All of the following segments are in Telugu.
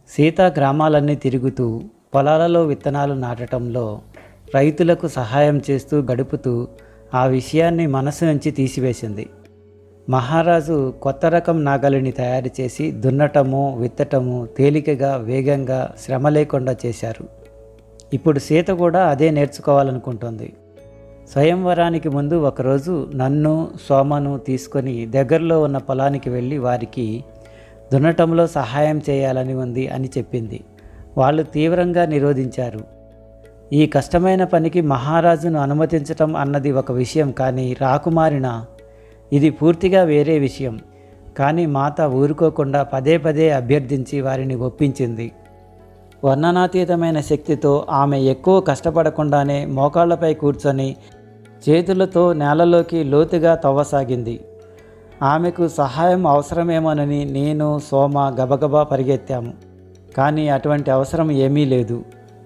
సీత గ్రామాలన్నీ తిరుగుతూ పొలాలలో విత్తనాలు నాటడంలో రైతులకు సహాయం చేస్తూ గడుపుతూ ఆ విషయాన్ని మనసు నుంచి తీసివేసింది మహారాజు కొత్త రకం నాగలిని తయారు చేసి దున్నటము విత్తటము తేలికగా వేగంగా శ్రమ లేకుండా చేశారు ఇప్పుడు సీత కూడా అదే నేర్చుకోవాలనుకుంటుంది స్వయంవరానికి ముందు ఒకరోజు నన్ను సోమను తీసుకొని దగ్గరలో ఉన్న పొలానికి వెళ్ళి వారికి దున్నటంలో సహాయం చేయాలని ఉంది అని చెప్పింది వాళ్ళు తీవ్రంగా నిరోధించారు ఈ కష్టమైన పనికి మహారాజును అనుమతించటం అన్నది ఒక విషయం కానీ రాకుమారిన ఇది పూర్తిగా వేరే విషయం కానీ మాత ఊరుకోకుండా పదే పదే అభ్యర్థించి వారిని ఒప్పించింది వర్ణనాతీతమైన శక్తితో ఆమె ఎక్కువ కష్టపడకుండానే మోకాళ్లపై కూర్చొని చేతులతో నేలలోకి లోతుగా తవ్వసాగింది ఆమెకు సహాయం అవసరమేమోనని నేను సోమ గబగబా పరిగెత్తాము కానీ అటువంటి అవసరం ఏమీ లేదు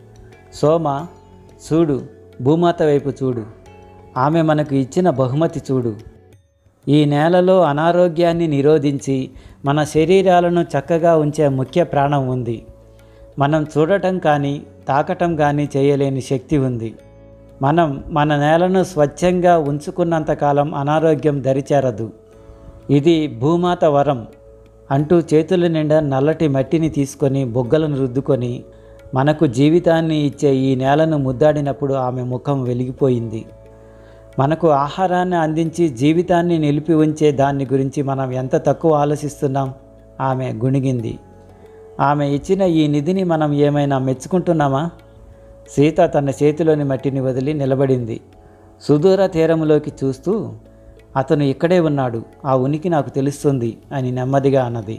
సోమ చూడు భూమాత వైపు చూడు ఆమె మనకు ఇచ్చిన బహుమతి చూడు ఈ నేలలో అనారోగ్యాన్ని నిరోధించి మన శరీరాలను చక్కగా ఉంచే ముఖ్య ప్రాణం ఉంది మనం చూడటం కానీ తాకటం కానీ చేయలేని శక్తి ఉంది మనం మన నేలను స్వచ్ఛంగా ఉంచుకున్నంతకాలం అనారోగ్యం దరిచేరదు ఇది భూమాత వరం అంటూ చేతుల నిండా నల్లటి మట్టిని తీసుకొని బొగ్గలను రుద్దుకొని మనకు జీవితాన్ని ఇచ్చే ఈ నేలను ముద్దాడినప్పుడు ఆమె ముఖం వెలిగిపోయింది మనకు ఆహారాన్ని అందించి జీవితాన్ని నిలిపి ఉంచే దాన్ని గురించి మనం ఎంత తక్కువ ఆలోచిస్తున్నాం ఆమె గుణిగింది ఆమె ఇచ్చిన ఈ నిధిని మనం ఏమైనా మెచ్చుకుంటున్నామా సీత తన చేతిలోని మట్టిని వదిలి నిలబడింది సుదూర తీరంలోకి చూస్తూ అతను ఇక్కడే ఉన్నాడు ఆ ఉనికి నాకు తెలుస్తుంది అని నెమ్మదిగా అన్నది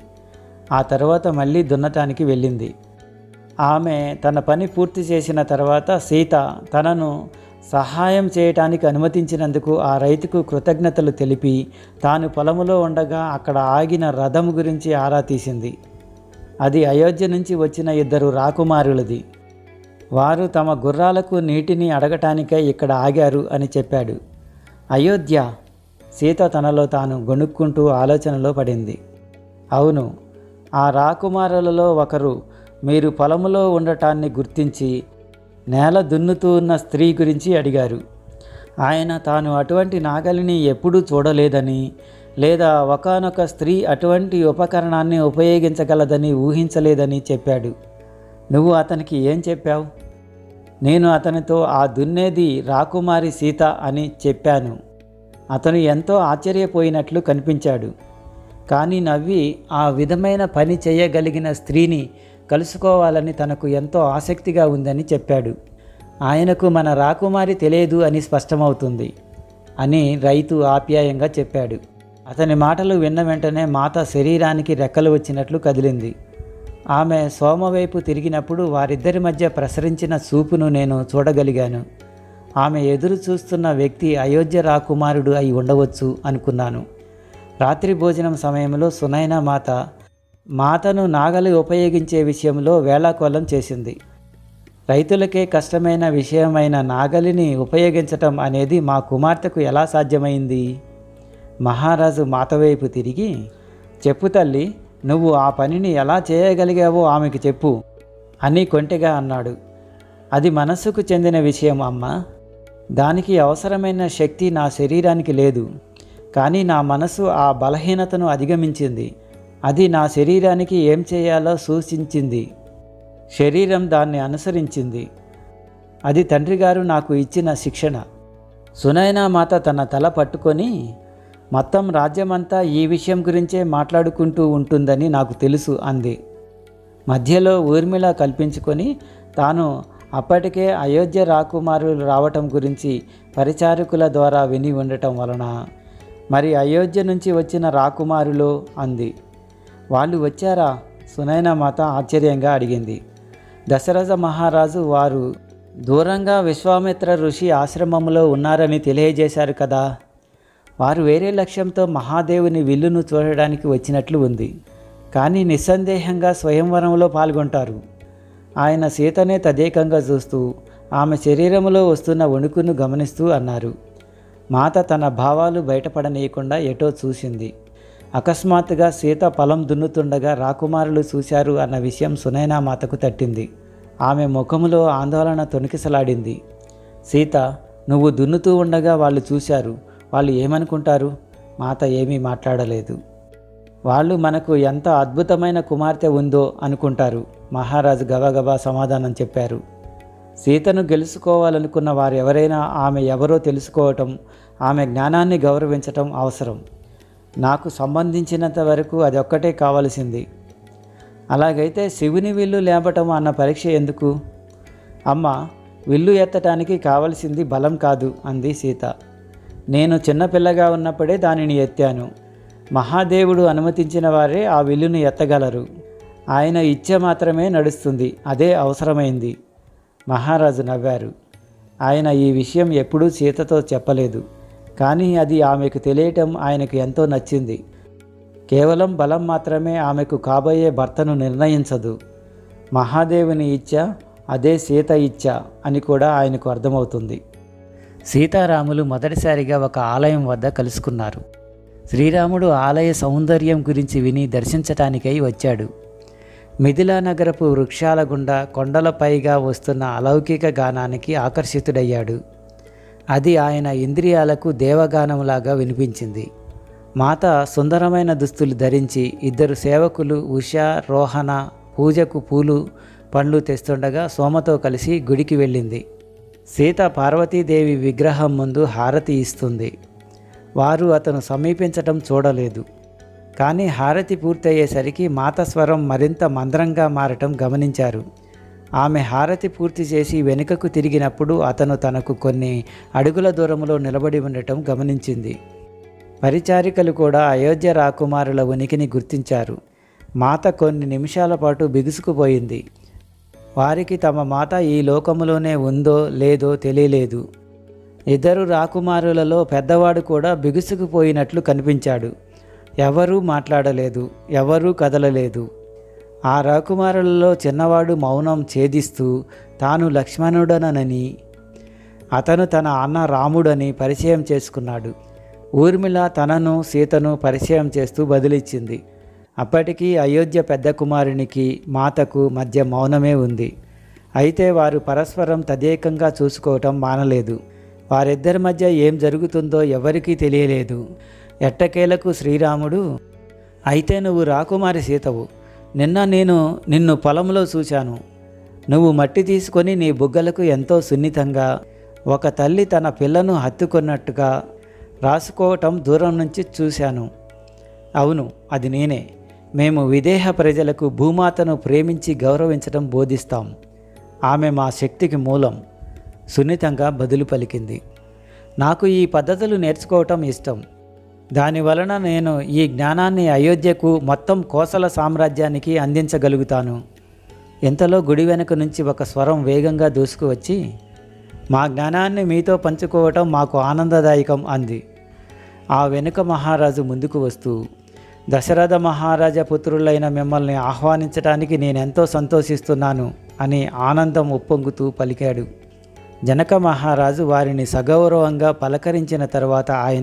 ఆ తర్వాత మళ్ళీ దున్నటానికి వెళ్ళింది ఆమె తన పని పూర్తి చేసిన తర్వాత సీత తనను సహాయం చేయటానికి అనుమతించినందుకు ఆ రైతుకు కృతజ్ఞతలు తెలిపి తాను పొలములో ఉండగా అక్కడ ఆగిన రథం గురించి ఆరా తీసింది అది అయోధ్య నుంచి వచ్చిన ఇద్దరు రాకుమారులది వారు తమ గుర్రాలకు నీటిని అడగటానికై ఇక్కడ ఆగారు అని చెప్పాడు అయోధ్య సీత తనలో తాను గొణుక్కుంటూ ఆలోచనలో పడింది అవును ఆ రాకుమారులలో ఒకరు మీరు పొలములో ఉండటాన్ని గుర్తించి నేల దున్నుతూ ఉన్న స్త్రీ గురించి అడిగారు ఆయన తాను అటువంటి నాగలిని ఎప్పుడూ చూడలేదని లేదా ఒకానొక స్త్రీ అటువంటి ఉపకరణాన్ని ఉపయోగించగలదని ఊహించలేదని చెప్పాడు నువ్వు అతనికి ఏం చెప్పావు నేను అతనితో ఆ దున్నేది రాకుమారి సీత అని చెప్పాను అతను ఎంతో ఆశ్చర్యపోయినట్లు కనిపించాడు కానీ నవ్వి ఆ విధమైన పని చేయగలిగిన స్త్రీని కలుసుకోవాలని తనకు ఎంతో ఆసక్తిగా ఉందని చెప్పాడు ఆయనకు మన రాకుమారి తెలియదు అని స్పష్టమవుతుంది అని రైతు ఆప్యాయంగా చెప్పాడు అతని మాటలు విన్న వెంటనే మాత శరీరానికి రెక్కలు వచ్చినట్లు కదిలింది ఆమె సోమ వైపు తిరిగినప్పుడు వారిద్దరి మధ్య ప్రసరించిన చూపును నేను చూడగలిగాను ఆమె ఎదురు చూస్తున్న వ్యక్తి అయోధ్య రాకుమారుడు అయి ఉండవచ్చు అనుకున్నాను రాత్రి భోజనం సమయంలో సునైన మాత మాతను నాగలి ఉపయోగించే విషయంలో వేళాకోళం చేసింది రైతులకే కష్టమైన విషయమైన నాగలిని ఉపయోగించటం అనేది మా కుమార్తెకు ఎలా సాధ్యమైంది మహారాజు మాత వైపు తిరిగి చెప్పు తల్లి నువ్వు ఆ పనిని ఎలా చేయగలిగావో ఆమెకు చెప్పు అని కొంటెగా అన్నాడు అది మనస్సుకు చెందిన విషయం అమ్మ దానికి అవసరమైన శక్తి నా శరీరానికి లేదు కానీ నా మనసు ఆ బలహీనతను అధిగమించింది అది నా శరీరానికి ఏం చేయాలో సూచించింది శరీరం దాన్ని అనుసరించింది అది తండ్రిగారు నాకు ఇచ్చిన శిక్షణ సునైనా మాత తన తల పట్టుకొని మొత్తం రాజ్యమంతా ఈ విషయం గురించే మాట్లాడుకుంటూ ఉంటుందని నాకు తెలుసు అంది మధ్యలో ఊర్మిళ కల్పించుకొని తాను అప్పటికే అయోధ్య రాకుమారులు రావటం గురించి పరిచారకుల ద్వారా విని ఉండటం వలన మరి అయోధ్య నుంచి వచ్చిన రాకుమారులో అంది వాళ్ళు వచ్చారా సునైన మాత ఆశ్చర్యంగా అడిగింది దశరథ మహారాజు వారు దూరంగా విశ్వామిత్ర ఋషి ఆశ్రమంలో ఉన్నారని తెలియజేశారు కదా వారు వేరే లక్ష్యంతో మహాదేవుని విల్లును చూడడానికి వచ్చినట్లు ఉంది కానీ నిస్సందేహంగా స్వయంవరంలో పాల్గొంటారు ఆయన సీతనే తదేకంగా చూస్తూ ఆమె శరీరంలో వస్తున్న వణుకును గమనిస్తూ అన్నారు మాత తన భావాలు బయటపడనీయకుండా ఎటో చూసింది అకస్మాత్తుగా సీత పొలం దున్నుతుండగా రాకుమారులు చూశారు అన్న విషయం సునైనా మాతకు తట్టింది ఆమె ముఖములో ఆందోళన తొణికిసలాడింది సీత నువ్వు దున్నుతూ ఉండగా వాళ్ళు చూశారు వాళ్ళు ఏమనుకుంటారు మాత ఏమీ మాట్లాడలేదు వాళ్ళు మనకు ఎంత అద్భుతమైన కుమార్తె ఉందో అనుకుంటారు మహారాజు గబగబా సమాధానం చెప్పారు సీతను గెలుచుకోవాలనుకున్న వారు ఎవరైనా ఆమె ఎవరో తెలుసుకోవటం ఆమె జ్ఞానాన్ని గౌరవించటం అవసరం నాకు సంబంధించినంత వరకు అది ఒక్కటే కావలసింది అలాగైతే శివుని విల్లు లేపటం అన్న పరీక్ష ఎందుకు అమ్మ విల్లు ఎత్తటానికి కావలసింది బలం కాదు అంది సీత నేను చిన్నపిల్లగా ఉన్నప్పుడే దానిని ఎత్తాను మహాదేవుడు అనుమతించిన వారే ఆ విల్లును ఎత్తగలరు ఆయన ఇచ్చ మాత్రమే నడుస్తుంది అదే అవసరమైంది మహారాజు నవ్వారు ఆయన ఈ విషయం ఎప్పుడూ సీతతో చెప్పలేదు కానీ అది ఆమెకు తెలియటం ఆయనకు ఎంతో నచ్చింది కేవలం బలం మాత్రమే ఆమెకు కాబోయే భర్తను నిర్ణయించదు మహాదేవుని ఇచ్చ అదే సీత ఇచ్చ అని కూడా ఆయనకు అర్థమవుతుంది సీతారాములు మొదటిసారిగా ఒక ఆలయం వద్ద కలుసుకున్నారు శ్రీరాముడు ఆలయ సౌందర్యం గురించి విని దర్శించటానికై వచ్చాడు మిథిలా నగరపు వృక్షాల గుండా కొండలపైగా వస్తున్న అలౌకిక గానానికి ఆకర్షితుడయ్యాడు అది ఆయన ఇంద్రియాలకు దేవగానంలాగా వినిపించింది మాత సుందరమైన దుస్తులు ధరించి ఇద్దరు సేవకులు ఉష రోహణ పూజకు పూలు పండ్లు తెస్తుండగా సోమతో కలిసి గుడికి వెళ్ళింది సీత పార్వతీదేవి విగ్రహం ముందు హారతి ఇస్తుంది వారు అతను సమీపించటం చూడలేదు కానీ హారతి పూర్తయ్యేసరికి మాత స్వరం మరింత మంద్రంగా మారటం గమనించారు ఆమె హారతి పూర్తి చేసి వెనుకకు తిరిగినప్పుడు అతను తనకు కొన్ని అడుగుల దూరంలో నిలబడి ఉండటం గమనించింది పరిచారికలు కూడా అయోధ్య రాకుమారుల ఉనికిని గుర్తించారు మాత కొన్ని నిమిషాల పాటు బిగుసుకుపోయింది వారికి తమ మాత ఈ లోకములోనే ఉందో లేదో తెలియలేదు ఇద్దరు రాకుమారులలో పెద్దవాడు కూడా బిగుసుకుపోయినట్లు కనిపించాడు ఎవరూ మాట్లాడలేదు ఎవరూ కదలలేదు ఆ రాకుమారులలో చిన్నవాడు మౌనం ఛేదిస్తూ తాను లక్ష్మణుడనని అతను తన అన్న రాముడని పరిచయం చేసుకున్నాడు ఊర్మిళ తనను సీతను పరిచయం చేస్తూ బదిలిచ్చింది అప్పటికీ అయోధ్య పెద్ద కుమారునికి మాతకు మధ్య మౌనమే ఉంది అయితే వారు పరస్పరం తదేకంగా చూసుకోవటం మానలేదు వారిద్దరి మధ్య ఏం జరుగుతుందో ఎవరికీ తెలియలేదు ఎట్టకేలకు శ్రీరాముడు అయితే నువ్వు రాకుమారి సీతవు నిన్న నేను నిన్ను పొలంలో చూశాను నువ్వు మట్టి తీసుకొని నీ బుగ్గలకు ఎంతో సున్నితంగా ఒక తల్లి తన పిల్లను హత్తుకున్నట్టుగా రాసుకోవటం దూరం నుంచి చూశాను అవును అది నేనే మేము విదేహ ప్రజలకు భూమాతను ప్రేమించి గౌరవించడం బోధిస్తాం ఆమె మా శక్తికి మూలం సున్నితంగా బదులు పలికింది నాకు ఈ పద్ధతులు నేర్చుకోవటం ఇష్టం దాని వలన నేను ఈ జ్ఞానాన్ని అయోధ్యకు మొత్తం కోసల సామ్రాజ్యానికి అందించగలుగుతాను ఇంతలో గుడి వెనుక నుంచి ఒక స్వరం వేగంగా దూసుకువచ్చి మా జ్ఞానాన్ని మీతో పంచుకోవటం మాకు ఆనందదాయకం అంది ఆ వెనుక మహారాజు ముందుకు వస్తూ దశరథ మహారాజా పుత్రులైన మిమ్మల్ని ఆహ్వానించడానికి నేనెంతో సంతోషిస్తున్నాను అని ఆనందం ఉప్పొంగుతూ పలికాడు జనక మహారాజు వారిని సగౌరవంగా పలకరించిన తర్వాత ఆయన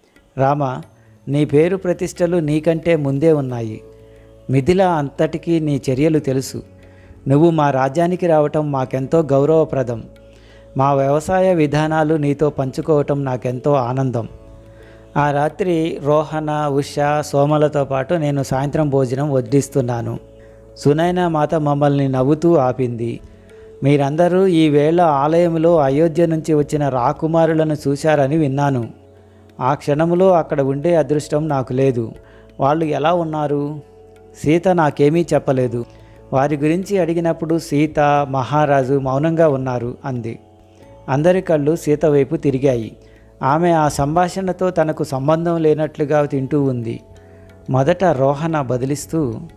రామ నీ పేరు ప్రతిష్టలు నీకంటే ముందే ఉన్నాయి మిథిల అంతటికీ నీ చర్యలు తెలుసు నువ్వు మా రాజ్యానికి రావటం మాకెంతో గౌరవప్రదం మా వ్యవసాయ విధానాలు నీతో పంచుకోవటం నాకెంతో ఆనందం ఆ రాత్రి రోహణ ఉష సోమలతో పాటు నేను సాయంత్రం భోజనం వడ్డిస్తున్నాను సునైన మాత మమ్మల్ని నవ్వుతూ ఆపింది మీరందరూ ఈ వేళ ఆలయంలో అయోధ్య నుంచి వచ్చిన రాకుమారులను చూశారని విన్నాను ఆ క్షణంలో అక్కడ ఉండే అదృష్టం నాకు లేదు వాళ్ళు ఎలా ఉన్నారు సీత నాకేమీ చెప్పలేదు వారి గురించి అడిగినప్పుడు సీత మహారాజు మౌనంగా ఉన్నారు అంది అందరి కళ్ళు సీత వైపు తిరిగాయి ఆమె ఆ సంభాషణతో తనకు సంబంధం లేనట్లుగా తింటూ ఉంది మొదట రోహణ బదిలిస్తూ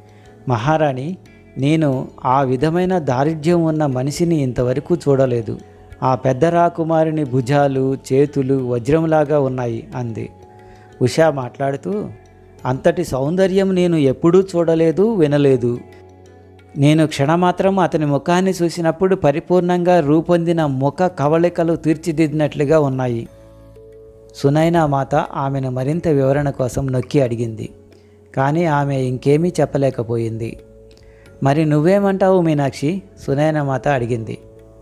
మహారాణి నేను ఆ విధమైన దారిద్ర్యం ఉన్న మనిషిని ఇంతవరకు చూడలేదు ఆ పెద్ద రాకుమారుని భుజాలు చేతులు వజ్రంలాగా ఉన్నాయి అంది ఉషా మాట్లాడుతూ అంతటి సౌందర్యం నేను ఎప్పుడూ చూడలేదు వినలేదు నేను క్షణమాత్రం అతని ముఖాన్ని చూసినప్పుడు పరిపూర్ణంగా రూపొందిన ముఖ కవళికలు తీర్చిదిద్దినట్లుగా ఉన్నాయి సునైనా మాత ఆమెను మరింత వివరణ కోసం నొక్కి అడిగింది కానీ ఆమె ఇంకేమీ చెప్పలేకపోయింది మరి నువ్వేమంటావు మీనాక్షి సునయనమాత అడిగింది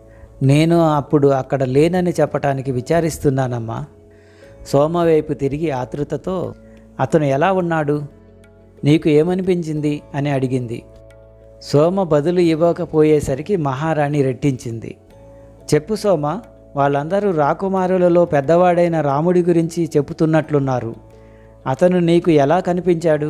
నేను అప్పుడు అక్కడ లేనని చెప్పటానికి విచారిస్తున్నానమ్మా సోమ వైపు తిరిగి ఆతృతతో అతను ఎలా ఉన్నాడు నీకు ఏమనిపించింది అని అడిగింది సోమ బదులు ఇవ్వకపోయేసరికి మహారాణి రెట్టించింది చెప్పు సోమ వాళ్ళందరూ రాకుమారులలో పెద్దవాడైన రాముడి గురించి చెబుతున్నట్లున్నారు అతను నీకు ఎలా కనిపించాడు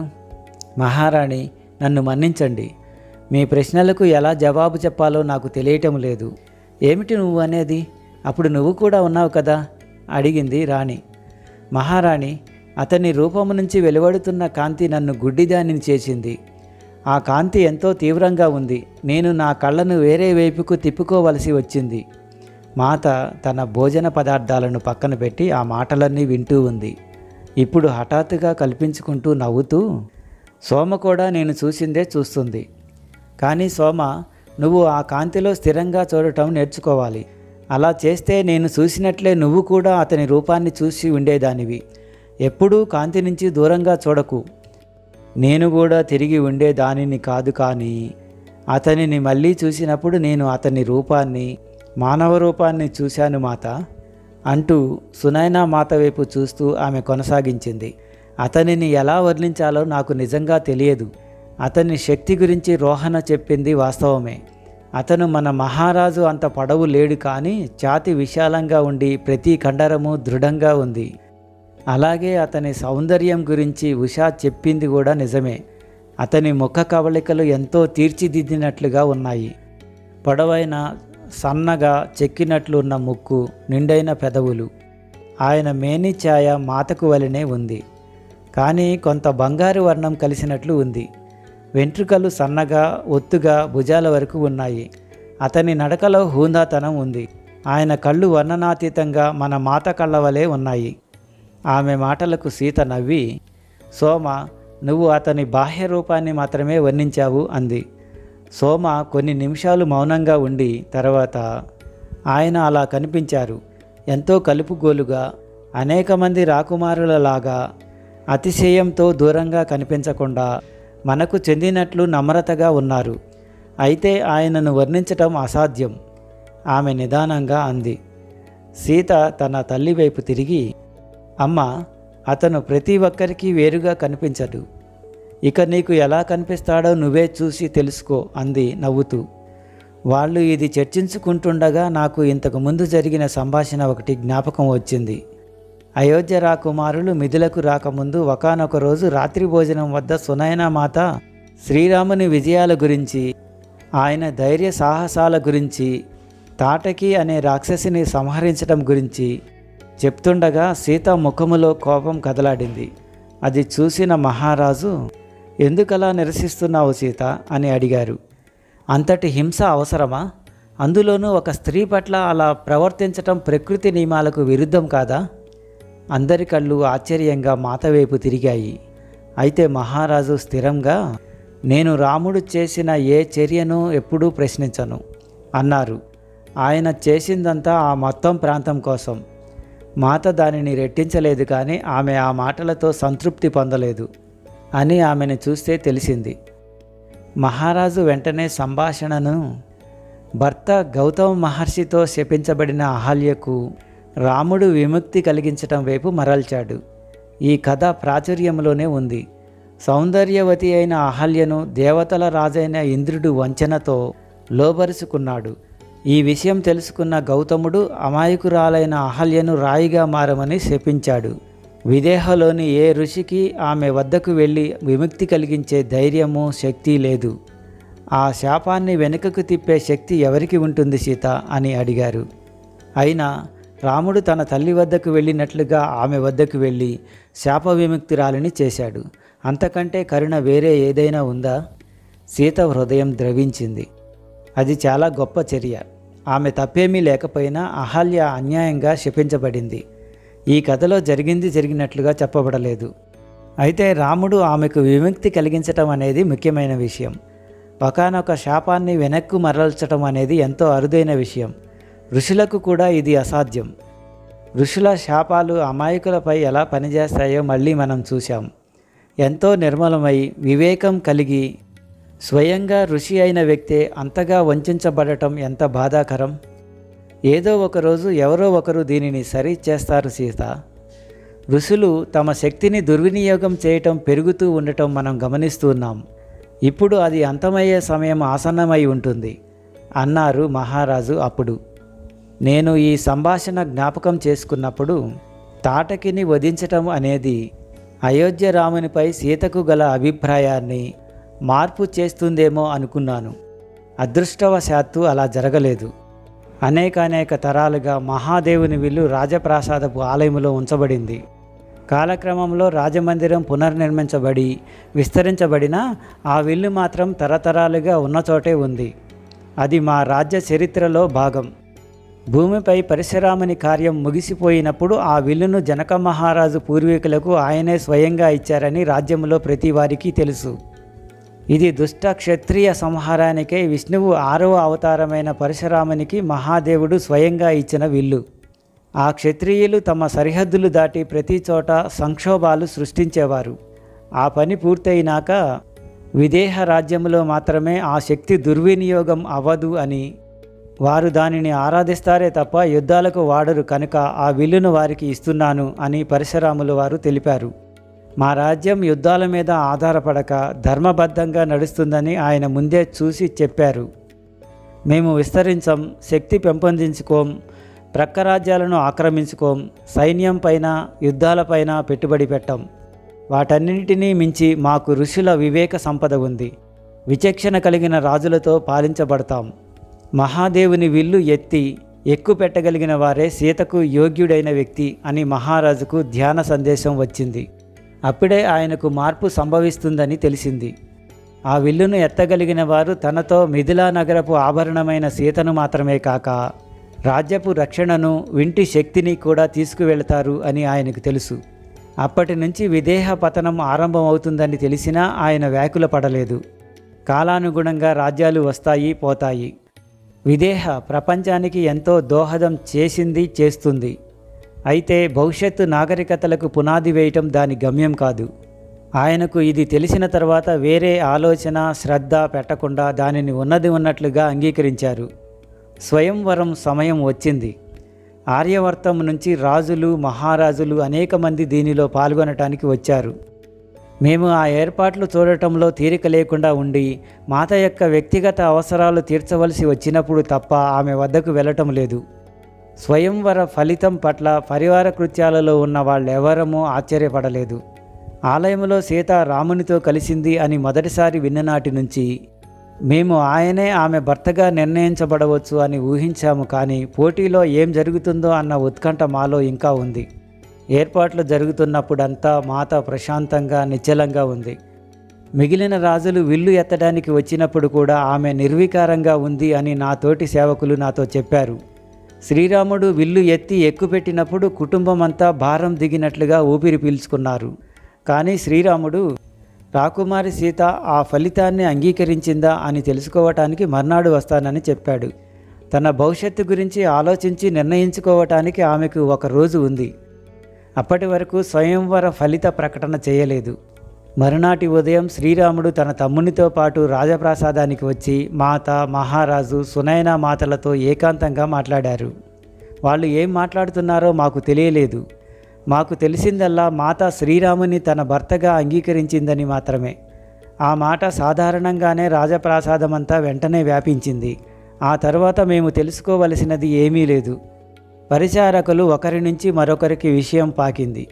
మహారాణి నన్ను మన్నించండి మీ ప్రశ్నలకు ఎలా జవాబు చెప్పాలో నాకు తెలియటం లేదు ఏమిటి నువ్వు అనేది అప్పుడు నువ్వు కూడా ఉన్నావు కదా అడిగింది రాణి మహారాణి అతని రూపము నుంచి వెలువడుతున్న కాంతి నన్ను గుడ్డిదానిని చేసింది ఆ కాంతి ఎంతో తీవ్రంగా ఉంది నేను నా కళ్ళను వేరే వైపుకు తిప్పుకోవలసి వచ్చింది మాత తన భోజన పదార్థాలను పక్కన పెట్టి ఆ మాటలన్నీ వింటూ ఉంది ఇప్పుడు హఠాత్తుగా కల్పించుకుంటూ నవ్వుతూ సోమ కూడా నేను చూసిందే చూస్తుంది కానీ సోమ నువ్వు ఆ కాంతిలో స్థిరంగా చూడటం నేర్చుకోవాలి అలా చేస్తే నేను చూసినట్లే నువ్వు కూడా అతని రూపాన్ని చూసి ఉండేదానివి ఎప్పుడూ కాంతి నుంచి దూరంగా చూడకు నేను కూడా తిరిగి ఉండే దానిని కాదు కానీ అతనిని మళ్ళీ చూసినప్పుడు నేను అతని రూపాన్ని మానవ రూపాన్ని చూశాను మాత అంటూ సునైనా మాత వైపు చూస్తూ ఆమె కొనసాగించింది అతనిని ఎలా వర్ణించాలో నాకు నిజంగా తెలియదు అతని శక్తి గురించి రోహన చెప్పింది వాస్తవమే అతను మన మహారాజు అంత పొడవు లేడు కానీ ఛాతి విశాలంగా ఉండి ప్రతి కండరము దృఢంగా ఉంది అలాగే అతని సౌందర్యం గురించి ఉషా చెప్పింది కూడా నిజమే అతని ముఖ కవళికలు ఎంతో తీర్చిదిద్దినట్లుగా ఉన్నాయి పొడవైన సన్నగా చెక్కినట్లు ఉన్న ముక్కు నిండైన పెదవులు ఆయన మేని ఛాయ మాతకు వలనే ఉంది కానీ కొంత బంగారు వర్ణం కలిసినట్లు ఉంది వెంట్రుకలు సన్నగా ఒత్తుగా భుజాల వరకు ఉన్నాయి అతని నడకలో హూందాతనం ఉంది ఆయన కళ్ళు వర్ణనాతీతంగా మన మాత కళ్ళ వలె ఉన్నాయి ఆమె మాటలకు సీత నవ్వి సోమ నువ్వు అతని బాహ్య రూపాన్ని మాత్రమే వర్ణించావు అంది సోమ కొన్ని నిమిషాలు మౌనంగా ఉండి తర్వాత ఆయన అలా కనిపించారు ఎంతో కలుపుగోలుగా అనేక మంది రాకుమారులలాగా అతిశయంతో దూరంగా కనిపించకుండా మనకు చెందినట్లు నమ్రతగా ఉన్నారు అయితే ఆయనను వర్ణించటం అసాధ్యం ఆమె నిదానంగా అంది సీత తన తల్లి వైపు తిరిగి అమ్మ అతను ప్రతి ఒక్కరికి వేరుగా కనిపించడు ఇక నీకు ఎలా కనిపిస్తాడో నువ్వే చూసి తెలుసుకో అంది నవ్వుతూ వాళ్ళు ఇది చర్చించుకుంటుండగా నాకు ఇంతకు ముందు జరిగిన సంభాషణ ఒకటి జ్ఞాపకం వచ్చింది అయోధ్య రాకుమారులు మిథులకు రాకముందు ఒకనొక రోజు రాత్రి భోజనం వద్ద సునయన మాత శ్రీరాముని విజయాల గురించి ఆయన ధైర్య సాహసాల గురించి తాటకి అనే రాక్షసిని సంహరించడం గురించి చెప్తుండగా సీత ముఖములో కోపం కదలాడింది అది చూసిన మహారాజు ఎందుకలా నిరసిస్తున్నావు సీత అని అడిగారు అంతటి హింస అవసరమా అందులోనూ ఒక స్త్రీ పట్ల అలా ప్రవర్తించటం ప్రకృతి నియమాలకు విరుద్ధం కాదా అందరి కళ్ళు ఆశ్చర్యంగా మాత వైపు తిరిగాయి అయితే మహారాజు స్థిరంగా నేను రాముడు చేసిన ఏ చర్యను ఎప్పుడూ ప్రశ్నించను అన్నారు ఆయన చేసిందంతా ఆ మొత్తం ప్రాంతం కోసం మాత దానిని రెట్టించలేదు కానీ ఆమె ఆ మాటలతో సంతృప్తి పొందలేదు అని ఆమెను చూస్తే తెలిసింది మహారాజు వెంటనే సంభాషణను భర్త గౌతమ మహర్షితో శపించబడిన అహల్యకు రాముడు విముక్తి కలిగించటం వైపు మరల్చాడు ఈ కథ ప్రాచుర్యంలోనే ఉంది సౌందర్యవతి అయిన అహల్యను దేవతల రాజైన ఇంద్రుడు వంచనతో లోబరుచుకున్నాడు ఈ విషయం తెలుసుకున్న గౌతముడు అమాయకురాలైన అహల్యను రాయిగా మారమని శపించాడు విదేహలోని ఏ ఋషికి ఆమె వద్దకు వెళ్ళి విముక్తి కలిగించే ధైర్యము శక్తి లేదు ఆ శాపాన్ని వెనుకకు తిప్పే శక్తి ఎవరికి ఉంటుంది సీత అని అడిగారు అయినా రాముడు తన తల్లి వద్దకు వెళ్ళినట్లుగా ఆమె వద్దకు వెళ్ళి శాప విముక్తురాలిని చేశాడు అంతకంటే కరుణ వేరే ఏదైనా ఉందా సీత హృదయం ద్రవించింది అది చాలా గొప్ప చర్య ఆమె తప్పేమీ లేకపోయినా అహల్య అన్యాయంగా శపించబడింది ఈ కథలో జరిగింది జరిగినట్లుగా చెప్పబడలేదు అయితే రాముడు ఆమెకు విముక్తి కలిగించటం అనేది ముఖ్యమైన విషయం ఒకనొక శాపాన్ని వెనక్కు మరల్చటం అనేది ఎంతో అరుదైన విషయం ఋషులకు కూడా ఇది అసాధ్యం ఋషుల శాపాలు అమాయకులపై ఎలా పనిచేస్తాయో మళ్ళీ మనం చూశాం ఎంతో నిర్మలమై వివేకం కలిగి స్వయంగా ఋషి అయిన వ్యక్తే అంతగా వంచబడటం ఎంత బాధాకరం ఏదో ఒకరోజు ఎవరో ఒకరు దీనిని సరి చేస్తారు సీత ఋషులు తమ శక్తిని దుర్వినియోగం చేయటం పెరుగుతూ ఉండటం మనం గమనిస్తున్నాం ఇప్పుడు అది అంతమయ్యే సమయం ఆసన్నమై ఉంటుంది అన్నారు మహారాజు అప్పుడు నేను ఈ సంభాషణ జ్ఞాపకం చేసుకున్నప్పుడు తాటకిని వధించటం అనేది అయోధ్య రామునిపై సీతకు గల అభిప్రాయాన్ని మార్పు చేస్తుందేమో అనుకున్నాను అదృష్టవశాత్తు అలా జరగలేదు అనేకానేక తరాలుగా మహాదేవుని విల్లు రాజప్రాసాదపు ఆలయంలో ఉంచబడింది కాలక్రమంలో రాజమందిరం పునర్నిర్మించబడి విస్తరించబడిన ఆ విల్లు మాత్రం తరతరాలుగా ఉన్న చోటే ఉంది అది మా రాజ్య చరిత్రలో భాగం భూమిపై పరశురాముని కార్యం ముగిసిపోయినప్పుడు ఆ విల్లును జనక మహారాజు పూర్వీకులకు ఆయనే స్వయంగా ఇచ్చారని రాజ్యంలో ప్రతి వారికి తెలుసు ఇది దుష్ట క్షత్రియ సంహారానికై విష్ణువు ఆరవ అవతారమైన పరశురామునికి మహాదేవుడు స్వయంగా ఇచ్చిన విల్లు ఆ క్షత్రియులు తమ సరిహద్దులు దాటి ప్రతి చోట సంక్షోభాలు సృష్టించేవారు ఆ పని పూర్తయినాక విదేహ రాజ్యంలో మాత్రమే ఆ శక్తి దుర్వినియోగం అవ్వదు అని వారు దానిని ఆరాధిస్తారే తప్ప యుద్ధాలకు వాడరు కనుక ఆ విల్లును వారికి ఇస్తున్నాను అని పరశురాములు వారు తెలిపారు మా రాజ్యం యుద్ధాల మీద ఆధారపడక ధర్మబద్ధంగా నడుస్తుందని ఆయన ముందే చూసి చెప్పారు మేము విస్తరించం శక్తి పెంపొందించుకోం ప్రక్క రాజ్యాలను ఆక్రమించుకోం సైన్యం పైన యుద్ధాలపైన పెట్టుబడి పెట్టం వాటన్నింటినీ మించి మాకు ఋషుల వివేక సంపద ఉంది విచక్షణ కలిగిన రాజులతో పాలించబడతాం మహాదేవుని విల్లు ఎత్తి ఎక్కు పెట్టగలిగిన వారే సీతకు యోగ్యుడైన వ్యక్తి అని మహారాజుకు ధ్యాన సందేశం వచ్చింది అప్పుడే ఆయనకు మార్పు సంభవిస్తుందని తెలిసింది ఆ విల్లును ఎత్తగలిగిన వారు తనతో మిథిలా నగరపు ఆభరణమైన సీతను మాత్రమే కాక రాజ్యపు రక్షణను వింటి శక్తిని కూడా తీసుకువెళతారు అని ఆయనకు తెలుసు అప్పటి నుంచి విదేహ పతనం ఆరంభమవుతుందని తెలిసినా ఆయన వ్యాకుల పడలేదు కాలానుగుణంగా రాజ్యాలు వస్తాయి పోతాయి విదేహ ప్రపంచానికి ఎంతో దోహదం చేసింది చేస్తుంది అయితే భవిష్యత్తు నాగరికతలకు పునాది వేయటం దాని గమ్యం కాదు ఆయనకు ఇది తెలిసిన తర్వాత వేరే ఆలోచన శ్రద్ధ పెట్టకుండా దానిని ఉన్నది ఉన్నట్లుగా అంగీకరించారు స్వయంవరం సమయం వచ్చింది ఆర్యవర్తం నుంచి రాజులు మహారాజులు అనేక మంది దీనిలో పాల్గొనటానికి వచ్చారు మేము ఆ ఏర్పాట్లు చూడటంలో తీరిక లేకుండా ఉండి మాత యొక్క వ్యక్తిగత అవసరాలు తీర్చవలసి వచ్చినప్పుడు తప్ప ఆమె వద్దకు వెళ్ళటం లేదు స్వయంవర ఫలితం పట్ల పరివార కృత్యాలలో ఉన్న వాళ్ళెవరమూ ఆశ్చర్యపడలేదు ఆలయంలో సీత రామునితో కలిసింది అని మొదటిసారి విన్ననాటి నుంచి మేము ఆయనే ఆమె భర్తగా నిర్ణయించబడవచ్చు అని ఊహించాము కానీ పోటీలో ఏం జరుగుతుందో అన్న ఉత్కంఠ మాలో ఇంకా ఉంది ఏర్పాట్లు జరుగుతున్నప్పుడంతా మాత ప్రశాంతంగా నిశ్చలంగా ఉంది మిగిలిన రాజులు విల్లు ఎత్తడానికి వచ్చినప్పుడు కూడా ఆమె నిర్వికారంగా ఉంది అని నా తోటి సేవకులు నాతో చెప్పారు శ్రీరాముడు విల్లు ఎత్తి ఎక్కుపెట్టినప్పుడు కుటుంబం అంతా భారం దిగినట్లుగా ఊపిరి పీల్చుకున్నారు కానీ శ్రీరాముడు రాకుమారి సీత ఆ ఫలితాన్ని అంగీకరించిందా అని తెలుసుకోవటానికి మర్నాడు వస్తానని చెప్పాడు తన భవిష్యత్తు గురించి ఆలోచించి నిర్ణయించుకోవటానికి ఆమెకు ఒక రోజు ఉంది అప్పటి వరకు స్వయంవర ఫలిత ప్రకటన చేయలేదు మరునాటి ఉదయం శ్రీరాముడు తన తమ్మునితో పాటు రాజప్రాసాదానికి వచ్చి మాత మహారాజు సునయన మాతలతో ఏకాంతంగా మాట్లాడారు వాళ్ళు ఏం మాట్లాడుతున్నారో మాకు తెలియలేదు మాకు తెలిసిందల్లా మాత శ్రీరాముని తన భర్తగా అంగీకరించిందని మాత్రమే ఆ మాట సాధారణంగానే రాజప్రాసాదమంతా వెంటనే వ్యాపించింది ఆ తర్వాత మేము తెలుసుకోవలసినది ఏమీ లేదు పరిచారకులు ఒకరి నుంచి మరొకరికి విషయం పాకింది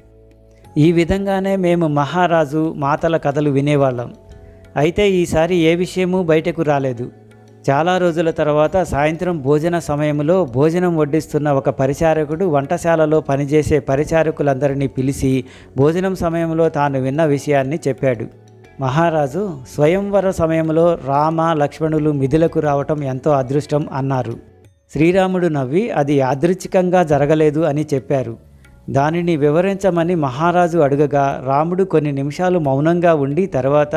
ఈ విధంగానే మేము మహారాజు మాతల కథలు వినేవాళ్ళం అయితే ఈసారి ఏ విషయమూ బయటకు రాలేదు చాలా రోజుల తర్వాత సాయంత్రం భోజన సమయంలో భోజనం వడ్డిస్తున్న ఒక పరిచారకుడు వంటశాలలో పనిచేసే పరిచారకులందరినీ పిలిచి భోజనం సమయంలో తాను విన్న విషయాన్ని చెప్పాడు మహారాజు స్వయంవర సమయంలో రామ లక్ష్మణులు మిథులకు రావటం ఎంతో అదృష్టం అన్నారు శ్రీరాముడు నవ్వి అది యాదృచ్ఛికంగా జరగలేదు అని చెప్పారు దానిని వివరించమని మహారాజు అడుగగా రాముడు కొన్ని నిమిషాలు మౌనంగా ఉండి తర్వాత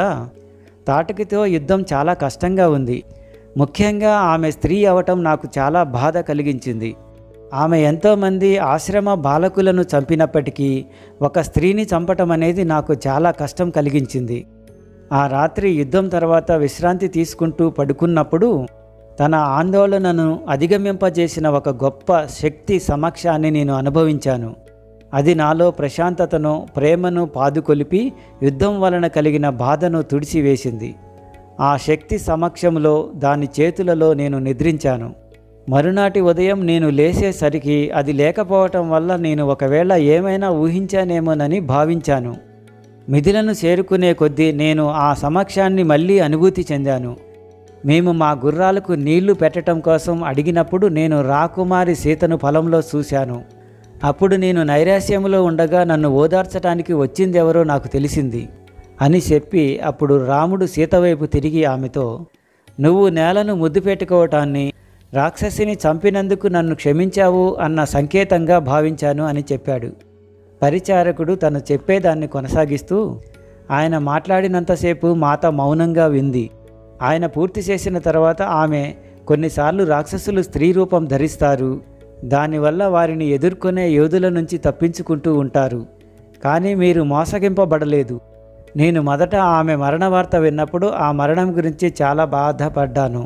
తాటకితో యుద్ధం చాలా కష్టంగా ఉంది ముఖ్యంగా ఆమె స్త్రీ అవటం నాకు చాలా బాధ కలిగించింది ఆమె ఎంతోమంది ఆశ్రమ బాలకులను చంపినప్పటికీ ఒక స్త్రీని చంపటం అనేది నాకు చాలా కష్టం కలిగించింది ఆ రాత్రి యుద్ధం తర్వాత విశ్రాంతి తీసుకుంటూ పడుకున్నప్పుడు తన ఆందోళనను అధిగమింపజేసిన ఒక గొప్ప శక్తి సమక్షాన్ని నేను అనుభవించాను అది నాలో ప్రశాంతతను ప్రేమను పాదుకొలిపి యుద్ధం వలన కలిగిన బాధను తుడిచివేసింది ఆ శక్తి సమక్షంలో దాని చేతులలో నేను నిద్రించాను మరునాటి ఉదయం నేను లేచేసరికి అది లేకపోవటం వల్ల నేను ఒకవేళ ఏమైనా ఊహించానేమోనని భావించాను మిథిలను చేరుకునే కొద్దీ నేను ఆ సమక్షాన్ని మళ్ళీ అనుభూతి చెందాను మేము మా గుర్రాలకు నీళ్లు పెట్టడం కోసం అడిగినప్పుడు నేను రాకుమారి సీతను పొలంలో చూశాను అప్పుడు నేను నైరాశ్యంలో ఉండగా నన్ను ఓదార్చడానికి వచ్చిందెవరో నాకు తెలిసింది అని చెప్పి అప్పుడు రాముడు సీత వైపు తిరిగి ఆమెతో నువ్వు నేలను ముద్దు పెట్టుకోవటాన్ని రాక్షసిని చంపినందుకు నన్ను క్షమించావు అన్న సంకేతంగా భావించాను అని చెప్పాడు పరిచారకుడు తను చెప్పేదాన్ని కొనసాగిస్తూ ఆయన మాట్లాడినంతసేపు మాత మౌనంగా వింది ఆయన పూర్తి చేసిన తర్వాత ఆమె కొన్నిసార్లు రాక్షసులు స్త్రీ రూపం ధరిస్తారు దానివల్ల వారిని ఎదుర్కొనే యోధుల నుంచి తప్పించుకుంటూ ఉంటారు కానీ మీరు మోసగింపబడలేదు నేను మొదట ఆమె మరణ వార్త విన్నప్పుడు ఆ మరణం గురించి చాలా బాధపడ్డాను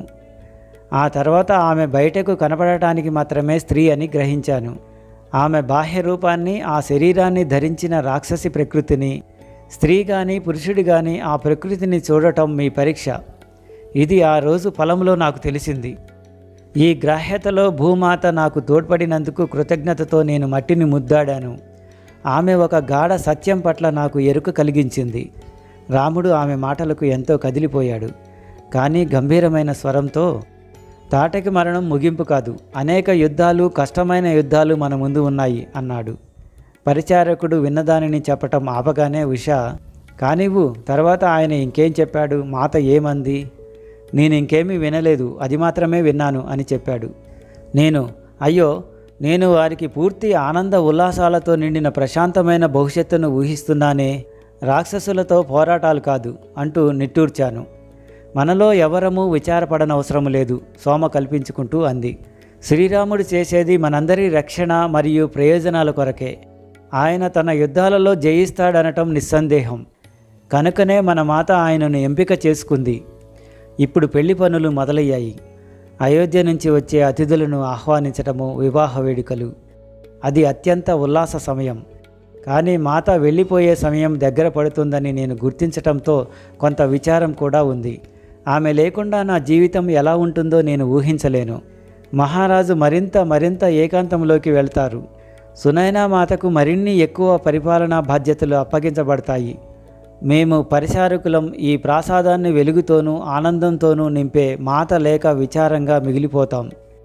ఆ తర్వాత ఆమె బయటకు కనపడటానికి మాత్రమే స్త్రీ అని గ్రహించాను ఆమె బాహ్య రూపాన్ని ఆ శరీరాన్ని ధరించిన రాక్షసి ప్రకృతిని స్త్రీ కానీ పురుషుడి కానీ ఆ ప్రకృతిని చూడటం మీ పరీక్ష ఇది ఆ రోజు పొలంలో నాకు తెలిసింది ఈ గ్రాహ్యతలో భూమాత నాకు తోడ్పడినందుకు కృతజ్ఞతతో నేను మట్టిని ముద్దాడాను ఆమె ఒక గాఢ సత్యం పట్ల నాకు ఎరుక కలిగించింది రాముడు ఆమె మాటలకు ఎంతో కదిలిపోయాడు కానీ గంభీరమైన స్వరంతో తాటకి మరణం ముగింపు కాదు అనేక యుద్ధాలు కష్టమైన యుద్ధాలు మన ముందు ఉన్నాయి అన్నాడు పరిచారకుడు విన్నదానిని చెప్పటం ఆపగానే ఉష కానివ్వు తర్వాత ఆయన ఇంకేం చెప్పాడు మాత ఏమంది నేను ఇంకేమీ వినలేదు అది మాత్రమే విన్నాను అని చెప్పాడు నేను అయ్యో నేను వారికి పూర్తి ఆనంద ఉల్లాసాలతో నిండిన ప్రశాంతమైన భవిష్యత్తును ఊహిస్తున్నానే రాక్షసులతో పోరాటాలు కాదు అంటూ నిట్టూర్చాను మనలో ఎవరమూ విచారపడనవసరం లేదు సోమ కల్పించుకుంటూ అంది శ్రీరాముడు చేసేది మనందరి రక్షణ మరియు ప్రయోజనాల కొరకే ఆయన తన యుద్ధాలలో జయిస్తాడనటం నిస్సందేహం కనుకనే మన మాత ఆయనను ఎంపిక చేసుకుంది ఇప్పుడు పెళ్లి పనులు మొదలయ్యాయి అయోధ్య నుంచి వచ్చే అతిథులను ఆహ్వానించటము వివాహ వేడుకలు అది అత్యంత ఉల్లాస సమయం కానీ మాత వెళ్ళిపోయే సమయం దగ్గర పడుతుందని నేను గుర్తించటంతో కొంత విచారం కూడా ఉంది ఆమె లేకుండా నా జీవితం ఎలా ఉంటుందో నేను ఊహించలేను మహారాజు మరింత మరింత ఏకాంతంలోకి వెళ్తారు సునైనా మాతకు మరిన్ని ఎక్కువ పరిపాలనా బాధ్యతలు అప్పగించబడతాయి మేము పరిచారకులం ఈ ప్రాసాదాన్ని వెలుగుతోనూ ఆనందంతోనూ నింపే మాత లేక విచారంగా మిగిలిపోతాం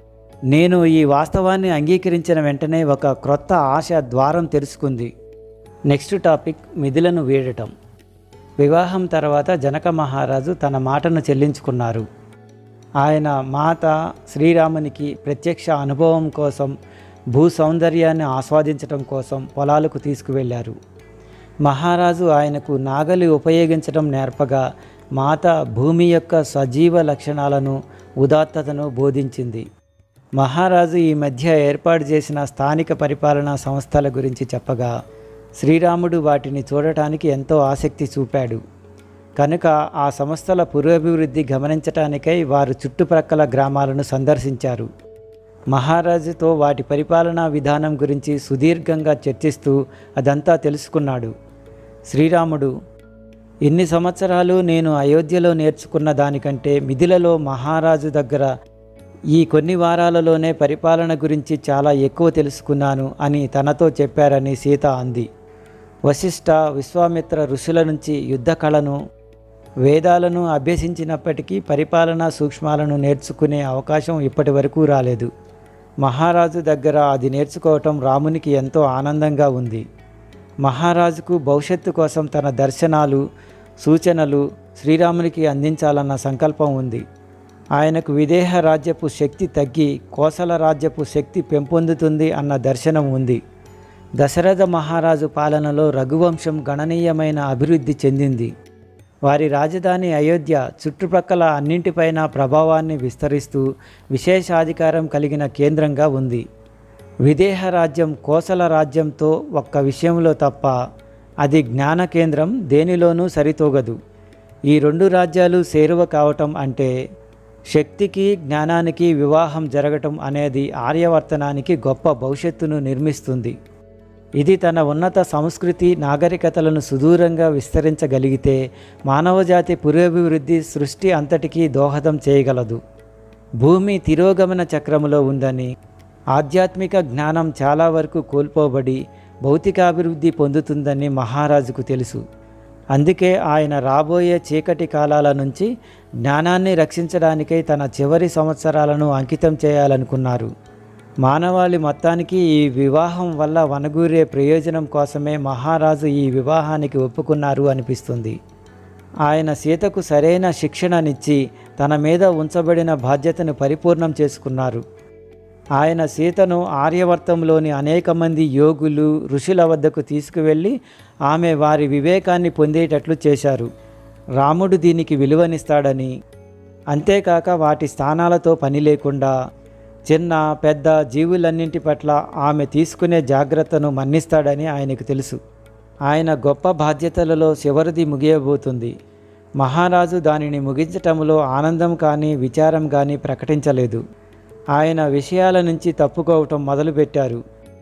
నేను ఈ వాస్తవాన్ని అంగీకరించిన వెంటనే ఒక క్రొత్త ఆశ ద్వారం తెరుచుకుంది నెక్స్ట్ టాపిక్ మిథులను వీడటం వివాహం తర్వాత జనక మహారాజు తన మాటను చెల్లించుకున్నారు ఆయన మాత శ్రీరామునికి ప్రత్యక్ష అనుభవం కోసం భూ సౌందర్యాన్ని ఆస్వాదించటం కోసం పొలాలకు తీసుకువెళ్ళారు మహారాజు ఆయనకు నాగలి ఉపయోగించడం నేర్పగా మాత భూమి యొక్క సజీవ లక్షణాలను ఉదాత్తతను బోధించింది మహారాజు ఈ మధ్య ఏర్పాటు చేసిన స్థానిక పరిపాలనా సంస్థల గురించి చెప్పగా శ్రీరాముడు వాటిని చూడటానికి ఎంతో ఆసక్తి చూపాడు కనుక ఆ సంస్థల పురోభివృద్ధి గమనించటానికై వారు చుట్టుప్రక్కల గ్రామాలను సందర్శించారు మహారాజుతో వాటి పరిపాలనా విధానం గురించి సుదీర్ఘంగా చర్చిస్తూ అదంతా తెలుసుకున్నాడు శ్రీరాముడు ఇన్ని సంవత్సరాలు నేను అయోధ్యలో నేర్చుకున్న దానికంటే మిథిలలో మహారాజు దగ్గర ఈ కొన్ని వారాలలోనే పరిపాలన గురించి చాలా ఎక్కువ తెలుసుకున్నాను అని తనతో చెప్పారని సీత అంది వశిష్ఠ విశ్వామిత్ర ఋషుల నుంచి యుద్ధ కళను వేదాలను అభ్యసించినప్పటికీ పరిపాలనా సూక్ష్మాలను నేర్చుకునే అవకాశం ఇప్పటి వరకు రాలేదు మహారాజు దగ్గర అది నేర్చుకోవటం రామునికి ఎంతో ఆనందంగా ఉంది మహారాజుకు భవిష్యత్తు కోసం తన దర్శనాలు సూచనలు శ్రీరామునికి అందించాలన్న సంకల్పం ఉంది ఆయనకు విదేహ రాజ్యపు శక్తి తగ్గి కోసల రాజ్యపు శక్తి పెంపొందుతుంది అన్న దర్శనం ఉంది దశరథ మహారాజు పాలనలో రఘువంశం గణనీయమైన అభివృద్ధి చెందింది వారి రాజధాని అయోధ్య చుట్టుప్రక్కల అన్నింటిపైన ప్రభావాన్ని విస్తరిస్తూ విశేషాధికారం కలిగిన కేంద్రంగా ఉంది విదేహ రాజ్యం కోసల రాజ్యంతో ఒక్క విషయంలో తప్ప అది జ్ఞాన కేంద్రం దేనిలోనూ సరితూగదు ఈ రెండు రాజ్యాలు సేరువ కావటం అంటే శక్తికి జ్ఞానానికి వివాహం జరగటం అనేది ఆర్యవర్తనానికి గొప్ప భవిష్యత్తును నిర్మిస్తుంది ఇది తన ఉన్నత సంస్కృతి నాగరికతలను సుదూరంగా విస్తరించగలిగితే మానవజాతి పురోభివృద్ధి సృష్టి అంతటికీ దోహదం చేయగలదు భూమి తిరోగమన చక్రములో ఉందని ఆధ్యాత్మిక జ్ఞానం చాలా వరకు కోల్పోబడి భౌతికాభివృద్ధి పొందుతుందని మహారాజుకు తెలుసు అందుకే ఆయన రాబోయే చీకటి కాలాల నుంచి జ్ఞానాన్ని రక్షించడానికై తన చివరి సంవత్సరాలను అంకితం చేయాలనుకున్నారు మానవాళి మొత్తానికి ఈ వివాహం వల్ల వనగూరే ప్రయోజనం కోసమే మహారాజు ఈ వివాహానికి ఒప్పుకున్నారు అనిపిస్తుంది ఆయన సీతకు సరైన శిక్షణనిచ్చి తన మీద ఉంచబడిన బాధ్యతను పరిపూర్ణం చేసుకున్నారు ఆయన సీతను ఆర్యవర్తంలోని అనేక మంది యోగులు ఋషుల వద్దకు తీసుకువెళ్ళి ఆమె వారి వివేకాన్ని పొందేటట్లు చేశారు రాముడు దీనికి విలువనిస్తాడని అంతేకాక వాటి స్థానాలతో పని లేకుండా చిన్న పెద్ద జీవులన్నింటి పట్ల ఆమె తీసుకునే జాగ్రత్తను మన్నిస్తాడని ఆయనకు తెలుసు ఆయన గొప్ప బాధ్యతలలో చివరిది ముగియబోతుంది మహారాజు దానిని ముగించటంలో ఆనందం కానీ విచారం కానీ ప్రకటించలేదు ఆయన విషయాల నుంచి తప్పుకోవటం మొదలుపెట్టారు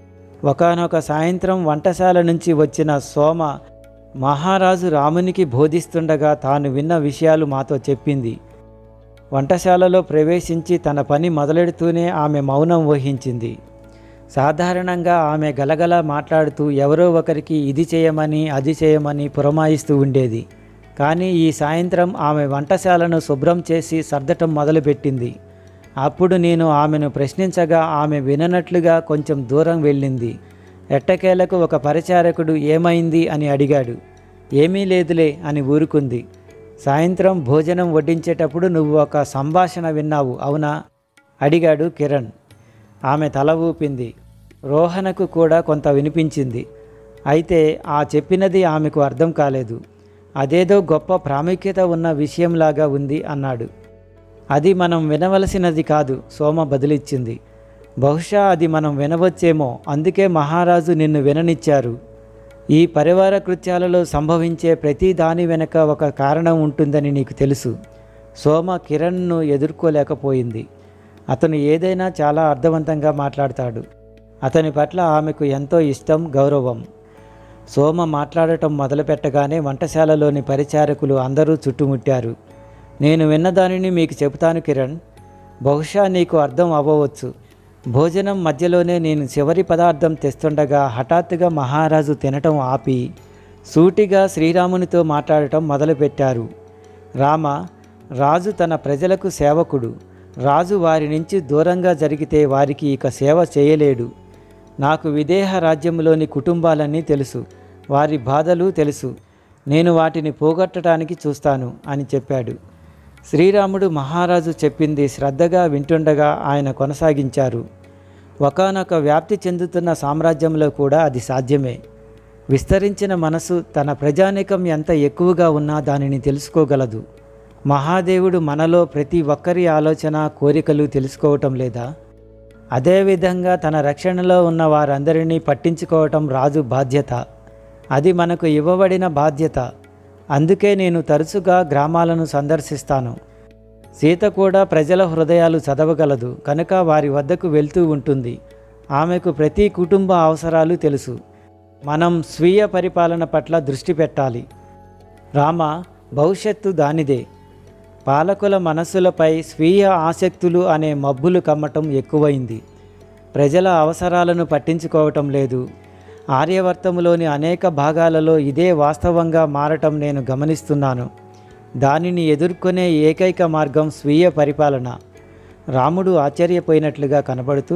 ఒకనొక సాయంత్రం వంటశాల నుంచి వచ్చిన సోమ మహారాజు రామునికి బోధిస్తుండగా తాను విన్న విషయాలు మాతో చెప్పింది వంటశాలలో ప్రవేశించి తన పని మొదలెడుతూనే ఆమె మౌనం వహించింది సాధారణంగా ఆమె గలగల మాట్లాడుతూ ఎవరో ఒకరికి ఇది చేయమని అది చేయమని పురమాయిస్తూ ఉండేది కానీ ఈ సాయంత్రం ఆమె వంటశాలను శుభ్రం చేసి సర్దటం మొదలుపెట్టింది అప్పుడు నేను ఆమెను ప్రశ్నించగా ఆమె విననట్లుగా కొంచెం దూరం వెళ్ళింది ఎట్టకేలకు ఒక పరిచారకుడు ఏమైంది అని అడిగాడు ఏమీ లేదులే అని ఊరుకుంది సాయంత్రం భోజనం వడ్డించేటప్పుడు నువ్వు ఒక సంభాషణ విన్నావు అవునా అడిగాడు కిరణ్ ఆమె తల ఊపింది రోహనకు కూడా కొంత వినిపించింది అయితే ఆ చెప్పినది ఆమెకు అర్థం కాలేదు అదేదో గొప్ప ప్రాముఖ్యత ఉన్న విషయంలాగా ఉంది అన్నాడు అది మనం వినవలసినది కాదు సోమ బదిలిచ్చింది బహుశా అది మనం వినవచ్చేమో అందుకే మహారాజు నిన్ను విననిచ్చారు ఈ పరివార కృత్యాలలో సంభవించే ప్రతి దాని వెనుక ఒక కారణం ఉంటుందని నీకు తెలుసు సోమ కిరణ్ను ఎదుర్కోలేకపోయింది అతను ఏదైనా చాలా అర్థవంతంగా మాట్లాడతాడు అతని పట్ల ఆమెకు ఎంతో ఇష్టం గౌరవం సోమ మాట్లాడటం మొదలుపెట్టగానే వంటశాలలోని పరిచారకులు అందరూ చుట్టుముట్టారు నేను విన్నదానిని మీకు చెబుతాను కిరణ్ బహుశా నీకు అర్థం అవ్వవచ్చు భోజనం మధ్యలోనే నేను చివరి పదార్థం తెస్తుండగా హఠాత్తుగా మహారాజు తినటం ఆపి సూటిగా శ్రీరామునితో మాట్లాడటం మొదలుపెట్టారు రామ రాజు తన ప్రజలకు సేవకుడు రాజు వారి నుంచి దూరంగా జరిగితే వారికి ఇక సేవ చేయలేడు నాకు విదేహ రాజ్యంలోని కుటుంబాలన్నీ తెలుసు వారి బాధలు తెలుసు నేను వాటిని పోగొట్టడానికి చూస్తాను అని చెప్పాడు శ్రీరాముడు మహారాజు చెప్పింది శ్రద్ధగా వింటుండగా ఆయన కొనసాగించారు ఒకానొక వ్యాప్తి చెందుతున్న సామ్రాజ్యంలో కూడా అది సాధ్యమే విస్తరించిన మనసు తన ప్రజానికం ఎంత ఎక్కువగా ఉన్నా దానిని తెలుసుకోగలదు మహాదేవుడు మనలో ప్రతి ఒక్కరి ఆలోచన కోరికలు తెలుసుకోవటం లేదా అదేవిధంగా తన రక్షణలో ఉన్న వారందరినీ పట్టించుకోవటం రాజు బాధ్యత అది మనకు ఇవ్వబడిన బాధ్యత అందుకే నేను తరచుగా గ్రామాలను సందర్శిస్తాను సీత కూడా ప్రజల హృదయాలు చదవగలదు కనుక వారి వద్దకు వెళ్తూ ఉంటుంది ఆమెకు ప్రతి కుటుంబ అవసరాలు తెలుసు మనం స్వీయ పరిపాలన పట్ల దృష్టి పెట్టాలి రామ భవిష్యత్తు దానిదే పాలకుల మనస్సులపై స్వీయ ఆసక్తులు అనే మబ్బులు కమ్మటం ఎక్కువైంది ప్రజల అవసరాలను పట్టించుకోవటం లేదు ఆర్యవర్తములోని అనేక భాగాలలో ఇదే వాస్తవంగా మారటం నేను గమనిస్తున్నాను దానిని ఎదుర్కొనే ఏకైక మార్గం స్వీయ పరిపాలన రాముడు ఆశ్చర్యపోయినట్లుగా కనబడుతూ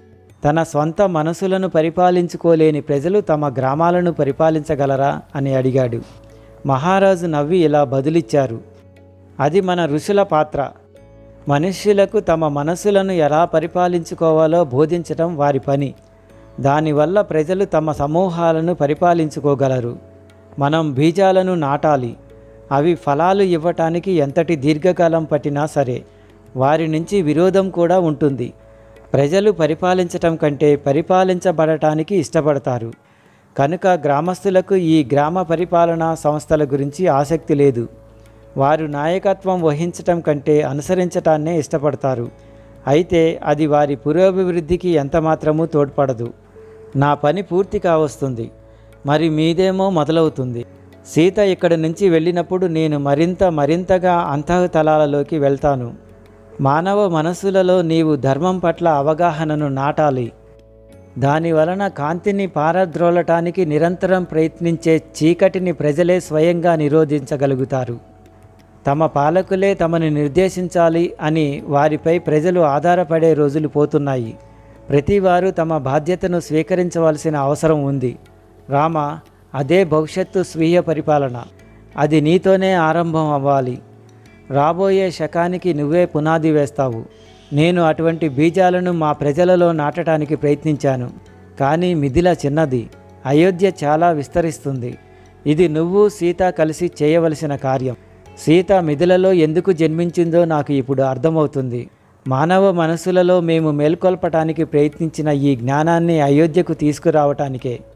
తన సొంత మనసులను పరిపాలించుకోలేని ప్రజలు తమ గ్రామాలను పరిపాలించగలరా అని అడిగాడు మహారాజు నవ్వి ఇలా బదులిచ్చారు అది మన ఋషుల పాత్ర మనుష్యులకు తమ మనస్సులను ఎలా పరిపాలించుకోవాలో బోధించటం వారి పని దానివల్ల ప్రజలు తమ సమూహాలను పరిపాలించుకోగలరు మనం బీజాలను నాటాలి అవి ఫలాలు ఇవ్వటానికి ఎంతటి దీర్ఘకాలం పట్టినా సరే వారి నుంచి విరోధం కూడా ఉంటుంది ప్రజలు పరిపాలించటం కంటే పరిపాలించబడటానికి ఇష్టపడతారు కనుక గ్రామస్తులకు ఈ గ్రామ పరిపాలనా సంస్థల గురించి ఆసక్తి లేదు వారు నాయకత్వం వహించటం కంటే అనుసరించటాన్నే ఇష్టపడతారు అయితే అది వారి పురోభివృద్ధికి ఎంతమాత్రమూ తోడ్పడదు నా పని పూర్తి కావస్తుంది మరి మీదేమో మొదలవుతుంది సీత ఇక్కడి నుంచి వెళ్ళినప్పుడు నేను మరింత మరింతగా అంతఃతలాలలోకి వెళ్తాను మానవ మనస్సులలో నీవు ధర్మం పట్ల అవగాహనను నాటాలి దాని వలన కాంతిని పారద్రోలటానికి నిరంతరం ప్రయత్నించే చీకటిని ప్రజలే స్వయంగా నిరోధించగలుగుతారు తమ పాలకులే తమని నిర్దేశించాలి అని వారిపై ప్రజలు ఆధారపడే రోజులు పోతున్నాయి ప్రతివారు తమ బాధ్యతను స్వీకరించవలసిన అవసరం ఉంది రామ అదే భవిష్యత్తు స్వీయ పరిపాలన అది నీతోనే ఆరంభం అవ్వాలి రాబోయే శకానికి నువ్వే పునాది వేస్తావు నేను అటువంటి బీజాలను మా ప్రజలలో నాటడానికి ప్రయత్నించాను కానీ మిథిల చిన్నది అయోధ్య చాలా విస్తరిస్తుంది ఇది నువ్వు సీత కలిసి చేయవలసిన కార్యం సీత మిథిలలో ఎందుకు జన్మించిందో నాకు ఇప్పుడు అర్థమవుతుంది మానవ మనసులలో మేము మేల్కొల్పటానికి ప్రయత్నించిన ఈ జ్ఞానాన్ని అయోధ్యకు తీసుకురావటానికే